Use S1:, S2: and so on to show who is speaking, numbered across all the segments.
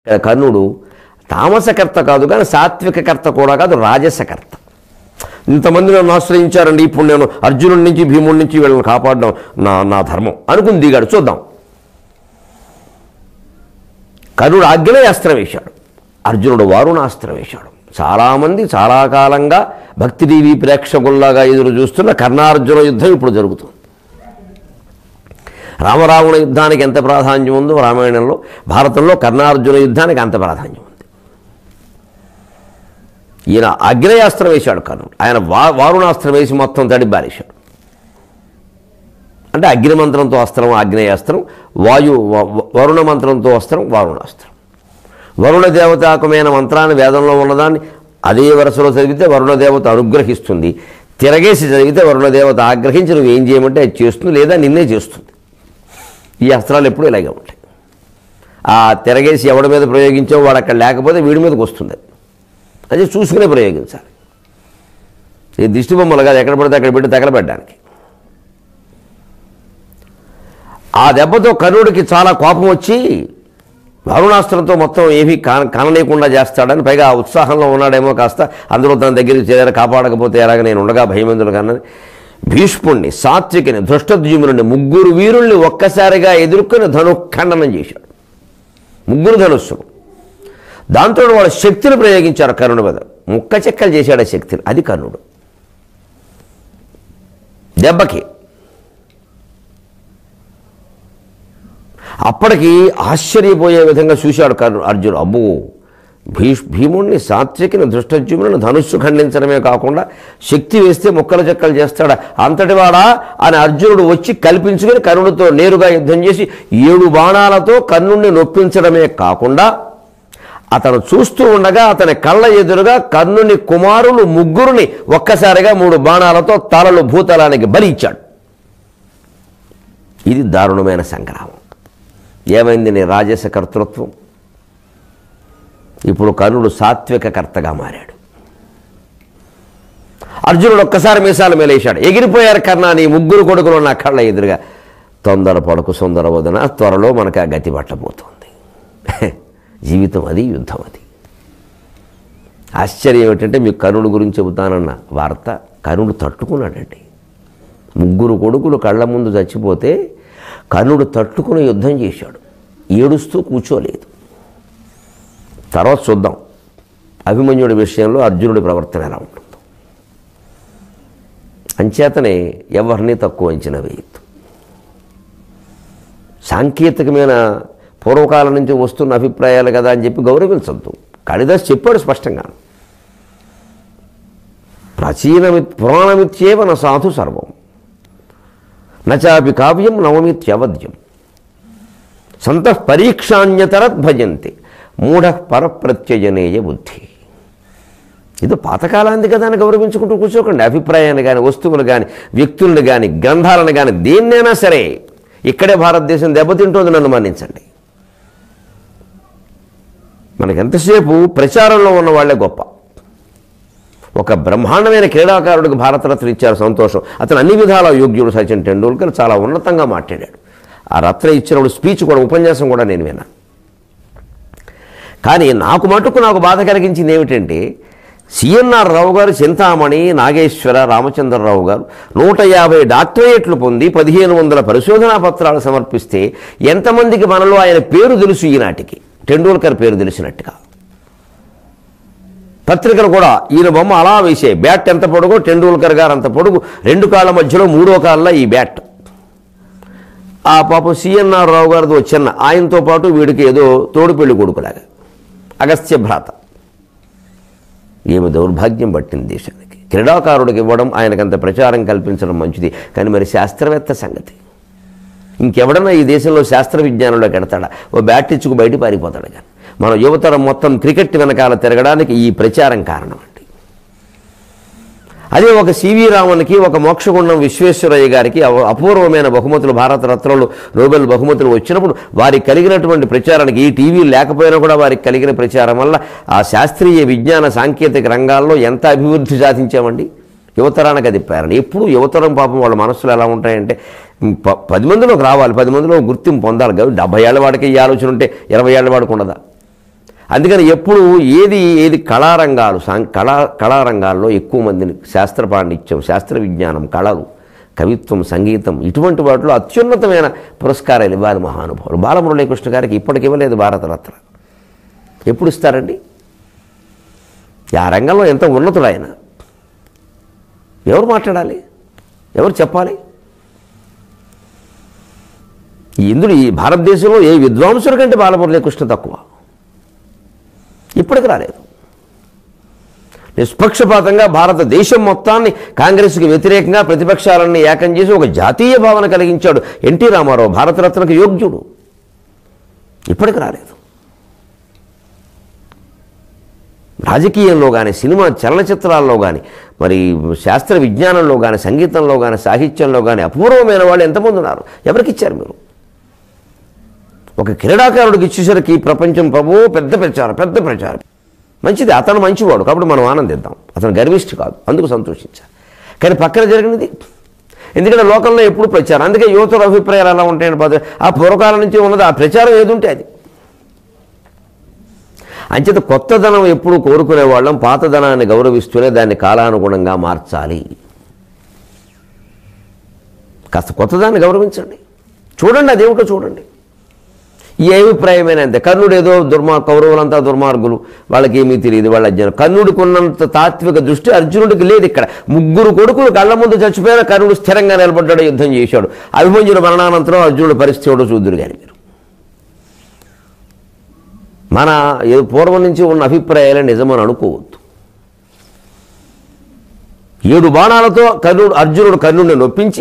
S1: కర్ణుడు తామసకర్త కాదు కానీ సాత్వికకర్త కూడా కాదు రాజసకర్త ఇంతమంది నన్ను ఆశ్రయించారండి ఇప్పుడు నేను అర్జునుడి నుంచి భీముడి నుంచి వీళ్ళని కాపాడడం నా నా ధర్మం అనుకుని దిగాడు చూద్దాం కర్ణుడు ఆగ్నేయాస్త్రం వేశాడు అర్జునుడు వారుణాస్త్రం వేశాడు చాలామంది చాలా కాలంగా భక్తి టీవీ ప్రేక్షకుల్లాగా ఎదురు చూస్తున్న కర్ణార్జున యుద్ధం ఇప్పుడు జరుగుతుంది రామరావణ యుద్ధానికి ఎంత ప్రాధాన్యం ఉందో రామాయణంలో భారతంలో కర్ణార్జున యుద్ధానికి అంత ప్రాధాన్యం ఉంది ఈయన అగ్నేయాస్త్రం వేశాడు కర్ణుడు ఆయన వా వారుణాస్త్రం వేసి మొత్తం తడి బారేశాడు అంటే అగ్ని మంత్రంతో అస్త్రం ఆగ్నేయాస్త్రం వాయు వ- వ- వరుణ మంత్రంతో అస్త్రం వారుణాస్త్రం వరుణ దేవతాకమైన మంత్రాన్ని వేదంలో ఉన్నదాన్ని అదే వరుసలో చదివితే వరుణ దేవత అనుగ్రహిస్తుంది తిరగేసి చదివితే వరుణ దేవత ఆగ్రహించి నువ్వు ఏం చేయమంటే అది చేస్తుంది లేదా నిన్నే చేస్తుంది ఈ అస్త్రాలు ఎప్పుడూ ఇలాగే ఉంటాయి ఆ తిరగేసి ఎవడి మీద ప్రయోగించావు వాడు అక్కడ లేకపోతే వీడి మీదకి వస్తుంది అది. అది చూసుకునే ప్రయోగించాలి ఈ దిష్టి బొమ్మలు కాదు ఎక్కడ పడితే అక్కడ పెట్టి తగలబెట్టడానికి ఆ దెబ్బతో కర్ణుడికి చాలా కోపం వచ్చి వరుణాస్త్రంతో మొత్తం ఏమీ కాన కనలేకుండా చేస్తాడని పైగా ఆ ఉత్సాహంలో ఉన్నాడేమో కాస్త అందరూ తన దగ్గరికి చేరారు కాపాడకపోతే ఎలాగ నేను ఉండగా భయమందులు కన్నది భీష్ముణ్ణి సాత్వికిని ధృష్టద్యుముని ముగ్గురు వీరుల్ని ఒక్కసారిగా ఎదుర్కొని ధనుఖండనం చేశాడు ముగ్గురు ధనుస్సులు దాంతో వాళ్ళ శక్తిని ప్రయోగించారు కర్ణుడి మీద ముక్క చెక్కలు చేశాడు ఆ శక్తిని అది కర్ణుడు దెబ్బకి అప్పటికి ఆశ్చర్యపోయే విధంగా చూశాడు కర్ణుడు అర్జునుడు అబ్బో భీష్ భీముణ్ణి సాత్వికిని దృష్టజ్యుములను ధనుస్సు ఖండించడమే కాకుండా శక్తి వేస్తే ముక్కలు చెక్కలు చేస్తాడా అంతటివాడా అని అర్జునుడు వచ్చి కల్పించుకొని కర్ణుడితో నేరుగా యుద్ధం చేసి ఏడు బాణాలతో కర్ణుడిని నొప్పించడమే కాకుండా అతను చూస్తూ ఉండగా అతని కళ్ళ ఎదురుగా కర్ణుని కుమారులు ముగ్గురుని ఒక్కసారిగా మూడు బాణాలతో తలలు భూతలానికి బలి ఇచ్చాడు ఇది దారుణమైన సంగ్రామం ఏమైంది నీ రాజస కర్తృత్వం ఇప్పుడు కర్ణుడు సాత్విక కర్తగా మారాడు అర్జునుడు ఒక్కసారి మీసాలు మేలేశాడు ఎగిరిపోయారు కర్ణ నీ ముగ్గురు కొడుకులు నా కళ్ళ ఎదురుగా తొందర పడుకు సుందర వదన త్వరలో మనకు ఆ గతి పట్టబోతోంది జీవితం అది యుద్ధం అది ఆశ్చర్యం ఏమిటంటే మీకు కర్ణుడు గురించి చెబుతానన్న వార్త కర్ణుడు తట్టుకున్నాడండి ముగ్గురు కొడుకులు కళ్ళ ముందు చచ్చిపోతే కర్ణుడు తట్టుకుని యుద్ధం చేశాడు ఏడుస్తూ కూర్చోలేదు తర్వాత చూద్దాం అభిమన్యుడి విషయంలో అర్జునుడి ప్రవర్తన ఎలా ఉంటుందో అంచేతనే ఎవరిని తక్కువ అంచనా వేయద్దు సాంకేతికమైన పూర్వకాలం నుంచి వస్తున్న అభిప్రాయాలు కదా అని చెప్పి గౌరవించద్దు కాళిదాస్ చెప్పాడు స్పష్టంగా ప్రాచీనమి పురాణమిత్యేవ న సాధు సర్వం నచాపి కావ్యం నవమిత్యవద్యం సంత పరీక్షాన్యతరత్ భజంతి మూఢ పరప్రత్యయనేయ బుద్ధి ఇది పాతకాలాంది కదా అని గౌరవించుకుంటూ కూర్చోకండి అభిప్రాయాన్ని కానీ వస్తువులు కానీ వ్యక్తులను కానీ గ్రంథాలను కానీ దేన్నైనా సరే ఇక్కడే భారతదేశం దెబ్బతింటోంది నన్ను మన్నించండి మనకి ఎంతసేపు ప్రచారంలో ఉన్న వాళ్ళే గొప్ప ఒక బ్రహ్మాండమైన క్రీడాకారుడికి భారతరత్న ఇచ్చారు సంతోషం అతను అన్ని విధాల యోగ్యుడు సచిన్ టెండూల్కర్ చాలా ఉన్నతంగా మాట్లాడాడు ఆ రత్న ఇచ్చినప్పుడు స్పీచ్ కూడా ఉపన్యాసం కూడా నేను విన్నాను కానీ నాకు మటుకు నాకు బాధ కలిగించింది ఏమిటంటే సిఎన్ఆర్ రావు గారు చింతామణి నాగేశ్వర రామచంద్రరావు గారు నూట యాభై డాక్టరేట్లు పొంది పదిహేను వందల పరిశోధనా పత్రాలు సమర్పిస్తే ఎంతమందికి మనలో ఆయన పేరు తెలుసు ఈనాటికి టెండూల్కర్ పేరు తెలిసినట్టుగా పత్రికలు కూడా ఈయన బొమ్మ అలా వేసే బ్యాట్ ఎంత పొడుగో టెండూల్కర్ గారు అంత పొడుగు రెండు కాళ్ళ మధ్యలో మూడో కాళ్ళ ఈ బ్యాట్ ఆ పాపం సిఎన్ఆర్ రావు గారిది ఓ చిన్న ఆయనతో పాటు వీడికి ఏదో తోడు పెళ్లి కొడుకులాగా అగస్త్య భ్రాత ఏమి దౌర్భాగ్యం పట్టింది దేశానికి క్రీడాకారుడికి ఇవ్వడం ఆయనకంత ప్రచారం కల్పించడం మంచిది కానీ మరి శాస్త్రవేత్త సంగతి ఇంకెవడన్నా ఈ దేశంలో శాస్త్ర విజ్ఞానంలోకి ఎడతాడా ఓ బ్యాట్ ఇచ్చుకు బయట పారిపోతాడు కానీ మన యువతరం మొత్తం క్రికెట్ వెనకాల తిరగడానికి ఈ ప్రచారం కారణం అండి అదే ఒక సివి రామన్కి ఒక మోక్షగుండం విశ్వేశ్వరయ్య గారికి అవ- అపూర్వమైన బహుమతులు భారత రత్నాలు నోబెల్ బహుమతులు వచ్చినప్పుడు వారికి కలిగినటువంటి ప్రచారానికి ఈ టీవీ లేకపోయినా కూడా వారికి కలిగిన ప్రచారం వల్ల ఆ శాస్త్రీయ విజ్ఞాన సాంకేతిక రంగాల్లో ఎంత అభివృద్ధి సాధించామండి యువతరానికి అది ప్రేరణ ఎప్పుడు యువతరం పాపం వాళ్ళ మనస్సులు ఎలా ఉంటాయంటే ఉమ్, ప- పది మందిలోకి రావాలి పది మందిలో గుర్తింపు పొందాలి కాబట్టి డెబ్బై ఏళ్ళ వాడికి ఈ ఆలోచన ఉంటే ఇరవై ఏళ్ళ వాడికి ఉండదా అందుకని ఎప్పుడు ఏది ఏది కళారంగాలు సాం కళా కళారంగాల్లో ఎక్కువ మందిని శాస్త్ర పాండిత్యం శాస్త్ర విజ్ఞానం కళలు కవిత్వం సంగీతం ఇటువంటి వాటిలో అత్యున్నతమైన పురస్కారాలు ఇవ్వాలి మహానుభావులు బాలమురళీకృష్ణ గారికి ఇప్పటికి ఇవ్వలేదు భారతరత్న ఎప్పుడు ఇస్తారండి ఆ రంగంలో ఎంత ఉన్నతుడు ఆయన ఎవరు మాట్లాడాలి ఎవరు చెప్పాలి ఈ ఇంద్రుడు ఈ భారతదేశంలో ఏ విద్వాంసుల కంటే బాలమురళీకృష్ణ తక్కువ ఇప్పటికి రాలేదు నిష్పక్షపాతంగా భారతదేశం మొత్తాన్ని కాంగ్రెస్కి వ్యతిరేకంగా ప్రతిపక్షాలన్నీ ఏకం చేసి ఒక జాతీయ భావన కలిగించాడు ఎన్టీ రామారావు భారతరత్నకు యోగ్యుడు ఇప్పటికి రాలేదు రాజకీయంలో కానీ సినిమా చలనచిత్రాల్లో కానీ మరి శాస్త్ర విజ్ఞానంలో కానీ సంగీతంలో కానీ సాహిత్యంలో కానీ అపూర్వమైన వాళ్ళు ఎంతమంది ఉన్నారు ఎవరికి ఇచ్చారు మీరు ఒక క్రీడాకారుడికి ఇచ్చేసరికి ఈ ప్రపంచం ప్రభు పెద్ద ప్రచారం పెద్ద ప్రచారం మంచిది అతను మంచివాడు కాబట్టి మనం ఆనందిద్దాం అతను గర్విష్టి కాదు అందుకు సంతోషించాలి కానీ పక్కన జరిగినది ఎందుకంటే లోకంలో ఎప్పుడు ప్రచారం అందుకే యువతల అభిప్రాయాలు ఎలా ఉంటాయని బాధ ఆ పూర్వకాలం నుంచి ఉన్నది ఆ ప్రచారం ఏది ఉంటే అది అంచేత కొత్తదనం ఎప్పుడు కోరుకునే వాళ్ళం పాతదనాన్ని గౌరవిస్తూనే దాన్ని కాలానుగుణంగా మార్చాలి కాస్త కొత్తదాన్ని గౌరవించండి చూడండి అదేమిటో చూడండి ఈ అభిప్రాయమైన అంతే కర్ణుడు ఏదో దుర్మార్ కౌరవులంతా దుర్మార్గులు వాళ్ళకి ఏమీ తెలియదు వాళ్ళ అజ్ఞానం కర్ణుడికి ఉన్నంత తాత్విక దృష్టి అర్జునుడికి లేదు ఇక్కడ ముగ్గురు కొడుకులు కళ్ళ ముందు చచ్చిపోయిన కర్ణుడు స్థిరంగా నిలబడ్డాడు యుద్ధం చేశాడు అభిమన్యుడు మరణానంతరం అర్జునుడి పరిస్థితి ఎవడో చూద్దురు కానీ మీరు మన ఏదో పూర్వం నుంచి ఉన్న అభిప్రాయాలే నిజమని అనుకోవద్దు ఏడు బాణాలతో కర్ణుడు అర్జునుడు కర్ణుడిని నొప్పించి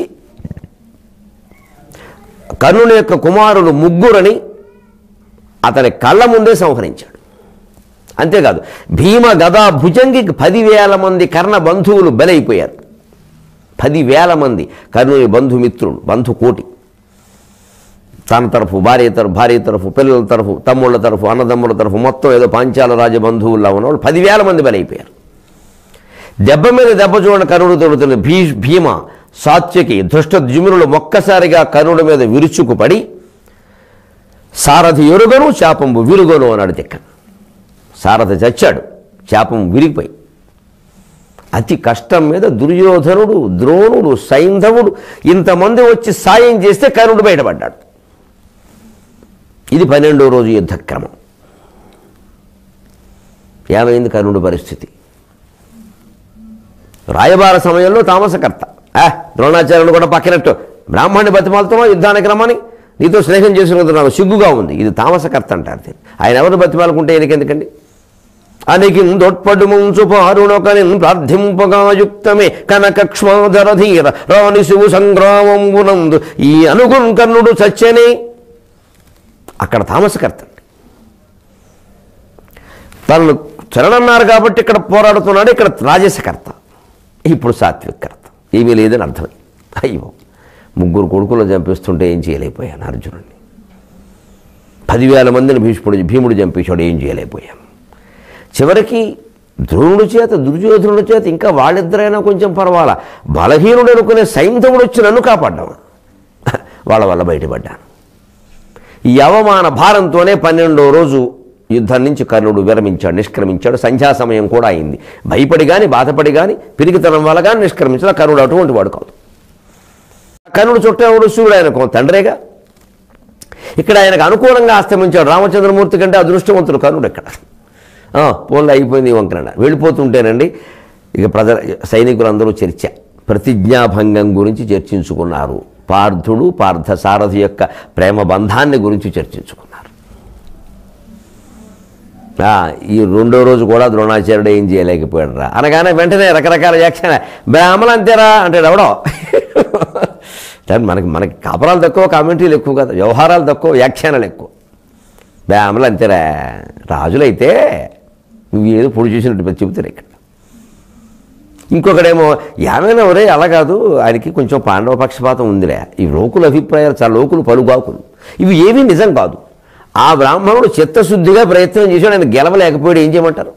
S1: కర్ణుని యొక్క కుమారుడు ముగ్గురని అతని కళ్ళ ముందే సంహరించాడు అంతేకాదు భీమ గదా భుజంగికి పదివేల మంది కర్ణ బంధువులు బలైపోయారు పదివేల మంది కర్ణుని బంధుమిత్రులు బంధు కోటి తన తరఫు భార్య తరఫు భార్య తరఫు పిల్లల తరఫు తమ్ముళ్ళ తరఫు అన్నదమ్ముల తరఫు మొత్తం ఏదో పాంచాల రాజ బంధువుల్లో ఉన్నవాళ్ళు పదివేల మంది బలైపోయారు దెబ్బ మీద దెబ్బ చూడండి కరుణుడు తొడుతున్న భీ భీమ సాత్యకి దుష్టద్యుమ్నులు ఒక్కసారిగా కరుణుడి మీద విరుచుకుపడి సారథి ఎరుగను శాపంబు విరుగను అన్నాడు తిక్క సారథి చచ్చాడు శాపం విరిగిపోయి అతి కష్టం మీద దుర్యోధనుడు ద్రోణుడు సైంధవుడు ఇంతమంది వచ్చి సాయం చేస్తే కరుణుడు బయటపడ్డాడు ఇది పన్నెండో రోజు యుద్ధక్రమం ఏమైంది కర్ణుడి పరిస్థితి రాయబార సమయంలో తామసకర్త ఆ ద్రోణాచార్యుడు కూడా పక్కనట్టు బ్రాహ్మణ్ణి బతిమాలుతున్నావు యుద్ధానికి రమ్మని నీతో స్నేహం చేసినందుకు నాకు సిగ్గుగా ఉంది ఇది తామసకర్త అంటారు దీన్ని ఆయన ఎవరు బతిమాలుకుంటే ఎందుకండి అనికిం దొట్పడు ముంచు పారుణొకనిన్ ప్రార్థింపగా యుక్తమే కనకక్ష్మాధరధీర రాణి శివు సంగ్రామంబునందు ఈ అనుగున్ కర్ణుడు చచ్చనే అక్కడ తామసకర్త అండి తనను చరణన్నారు కాబట్టి ఇక్కడ పోరాడుతున్నాడు ఇక్కడ రాజసకర్త ఇప్పుడు సాత్వికర్త ఏమీ లేదని అర్థమై అయ్యో ముగ్గురు కొడుకులు చంపిస్తుంటే ఏం చేయలేకపోయాను అర్జునుడిని పదివేల మందిని భీష్ముడు భీముడు చంపేశాడు ఏం చేయలేకపోయాను చివరికి ద్రోణుడి చేత దుర్యోధనుడి చేత ఇంకా వాళ్ళిద్దరైనా కొంచెం పర్వాలా బలహీనుడు అనుకునే సైంధవుడు వచ్చి నన్ను కాపాడ్డాము వాళ్ళ వల్ల బయటపడ్డాను ఈ అవమాన భారంతోనే పన్నెండో రోజు యుద్ధం నుంచి కర్ణుడు విరమించాడు నిష్క్రమించాడు సంధ్యా సమయం కూడా అయింది భయపడి కానీ బాధపడి కానీ పిరిగితనం వల్ల కానీ నిష్క్రమించిన కర్ణుడు అటువంటి వాడు కాదు కర్ణుడు చుట్టేవాడు సూర్యుడు ఆయనకు తండ్రేగా ఇక్కడ ఆయనకు అనుకూలంగా అస్తమించాడు రామచంద్రమూర్తి కంటే అదృష్టవంతుడు కర్ణుడు ఇక్కడ పోన్లు అయిపోయింది ఈ వంకన వెళ్ళిపోతుంటేనండి ఇక ప్రజ సైనికులందరూ చర్చ ప్రతిజ్ఞాభంగం గురించి చర్చించుకున్నారు పార్థుడు పార్థ సారథి యొక్క ప్రేమ బంధాన్ని గురించి చర్చించుకున్నారు ఆ, ఈ రెండో రోజు కూడా ద్రోణాచార్యుడు ఏం చేయలేకపోయాడు రా అనగానే వెంటనే రకరకాల వ్యాఖ్యాన బ్రాహ్మణులు అంతేరా అంటాడు ఎవడో కానీ మనకి మనకి కాపరాలు తక్కువ కామెంటరీలు ఎక్కువ కదా వ్యవహారాలు తక్కువ వ్యాఖ్యానాలు ఎక్కువ బ్రాహ్మణులు అంతేరా రాజులైతే నువ్వు ఏదో పొడి చేసినట్టు చెబుతారు ఇక్కడ ఇంకొకడేమో ఏమైనా ఒరే అలా కాదు ఆయనకి కొంచెం పాండవ పక్షపాతం ఉందిలే ఈ లోకుల అభిప్రాయాలు చాలా లోకులు పలుగాకులు ఇవి ఏమీ నిజం కాదు ఆ బ్రాహ్మణుడు చిత్తశుద్ధిగా ప్రయత్నం చేశాడు ఆయన గెలవలేకపోయాడు ఏం చేయమంటారు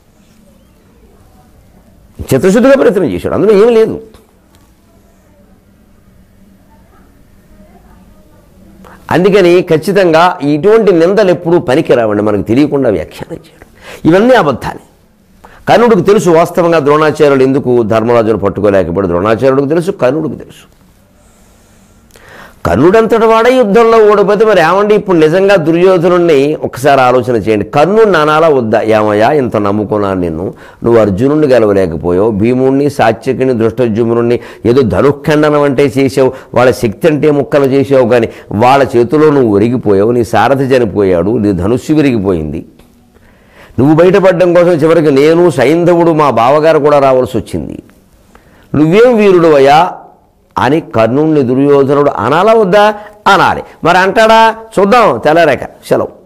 S1: చిత్తశుద్ధిగా ప్రయత్నం చేశాడు అందులో ఏమీ లేదు అందుకని ఖచ్చితంగా ఇటువంటి నిందలు ఎప్పుడూ పనికిరావండి మనకు తెలియకుండా వ్యాఖ్యానం చేయడం ఇవన్నీ అబద్ధాలే కర్ణుడికి తెలుసు వాస్తవంగా ద్రోణాచార్యుడు ఎందుకు ధర్మరాజును పట్టుకోలేకపోయాడు ద్రోణాచార్యుడికి తెలుసు కర్ణుడికి తెలుసు కర్ణుడంతటి వాడే యుద్ధంలో ఓడిపోతే మరి ఏమండి ఇప్పుడు నిజంగా దుర్యోధనుడిని ఒకసారి ఆలోచన చేయండి కర్ణుడు నానాలా వద్దా ఏమయ్యా ఇంత నమ్ముకున్నాను నిన్ను నువ్వు అర్జునుడిని గెలవలేకపోయావు భీముడిని సాత్యకిని దృష్టజుమ్నుడిని ఏదో ధనుఖండనం అంటే చేసావు వాళ్ళ శక్తి అంటే ముక్కలు చేసావు కానీ వాళ్ళ చేతిలో నువ్వు ఒరిగిపోయావు నీ సారథి చనిపోయాడు నీ ధనుస్సు విరిగిపోయింది నువ్వు బయటపడడం కోసం చివరికి నేను సైంధవుడు మా బావగారు కూడా రావాల్సి వచ్చింది నువ్వేం వీరుడు అయ్యా అని కర్ణుణ్ణి దుర్యోధనుడు అనాలా వద్దా అనాలి మరి అంటాడా చూద్దాం తెల్లారాక సెలవు